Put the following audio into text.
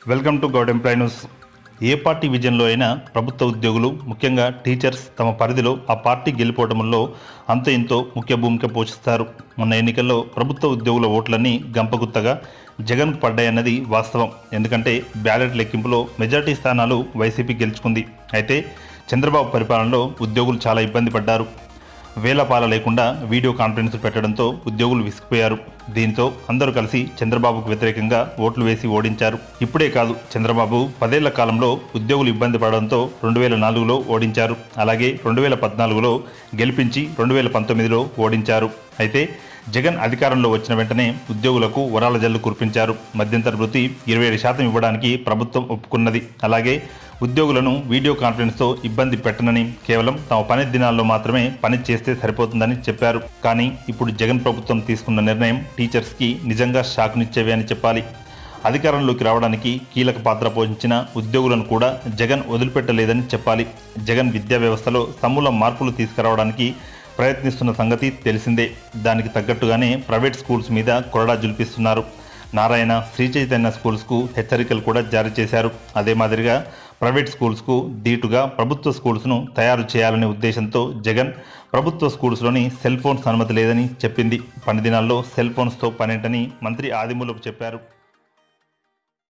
welcome to Goud employee news ఏ party విజయంలో అయినా ప్రభుత్వ ఉద్యోగులు ముఖ్యంగా టీచర్స్ తమ పరిధిలో ఆ పార్టీ గెలిపోవడంలో అంత ఇంతో ముఖ్య భూమిక పోషిస్తారు మొన్న ఎన్నికల్లో ప్రభుత్వ ఉద్యోగుల ఓట్లన్నీ గంపగుత్తగా జగన్కు పడ్డాయన్నది వాస్తవం ఎందుకంటే బ్యాలెట్ లెక్కింపులో మెజార్టీ స్థానాలు వైసీపీ గెలుచుకుంది అయితే చంద్రబాబు పరిపాలనలో ఉద్యోగులు చాలా ఇబ్బంది పడ్డారు వేలపాల లేకుండా వీడియో కాన్ఫరెన్స్ పెట్టడంతో ఉద్యోగులు విసిగిపోయారు దీంతో అందరూ కలిసి చంద్రబాబుకు వ్యతిరేకంగా ఓట్లు వేసి ఓడించారు ఇప్పుడే కాదు చంద్రబాబు పదేళ్ల కాలంలో ఉద్యోగులు ఇబ్బంది పడడంతో రెండు వేల నాలుగులో ఓడించారు అలాగే రెండు వేల పద్నాలుగులో గెలిపించి రెండు వేల పంతొమ్మిదిలో ఓడించారు అయితే జగన్ అధికారంలో వచ్చిన వెంటనే ఉద్యోగులకు వరాల జల్లు కురిపించారు మధ్యంతర వృత్తి ఇరవై ఏడు శాతం ఇవ్వడానికి ప్రభుత్వం ఒప్పుకున్నది అలాగే ఉద్యోగులను వీడియో కాన్ఫరెన్స్తో ఇబ్బంది పెట్టనని కేవలం తమ పని దినాల్లో మాత్రమే పని చేస్తే సరిపోతుందని చెప్పారు కానీ ఇప్పుడు జగన్ ప్రభుత్వం తీసుకున్న నిర్ణయం టీచర్స్కి నిజంగా షాక్నిచ్చేవి అని చెప్పాలి అధికారంలోకి రావడానికి కీలక పాత్ర పోషించిన ఉద్యోగులను కూడా జగన్ వదిలిపెట్టలేదని చెప్పాలి జగన్ విద్యా వ్యవస్థలో సమూల మార్పులు తీసుకురావడానికి ప్రయత్నిస్తున్న సంగతి తెలిసిందే దానికి తగ్గట్టుగానే ప్రైవేట్ స్కూల్స్ మీద కొరడా జులిపిస్తున్నారు నారాయణ శ్రీ చైతన్య స్కూల్స్కు హెచ్చరికలు కూడా జారీ చేశారు అదే మాదిరిగా ప్రైవేట్ స్కూల్స్కు ధీటుగా ప్రభుత్వ స్కూల్స్ను తయారు చేయాలనే ఉద్దేశంతో జగన్ ప్రభుత్వ స్కూల్స్లోని సెల్ ఫోన్స్ అనుమతి లేదని చెప్పింది పని దినాల్లో సెల్ ఫోన్స్తో పనేంటని మంత్రి ఆదిమూలపు చెప్పారు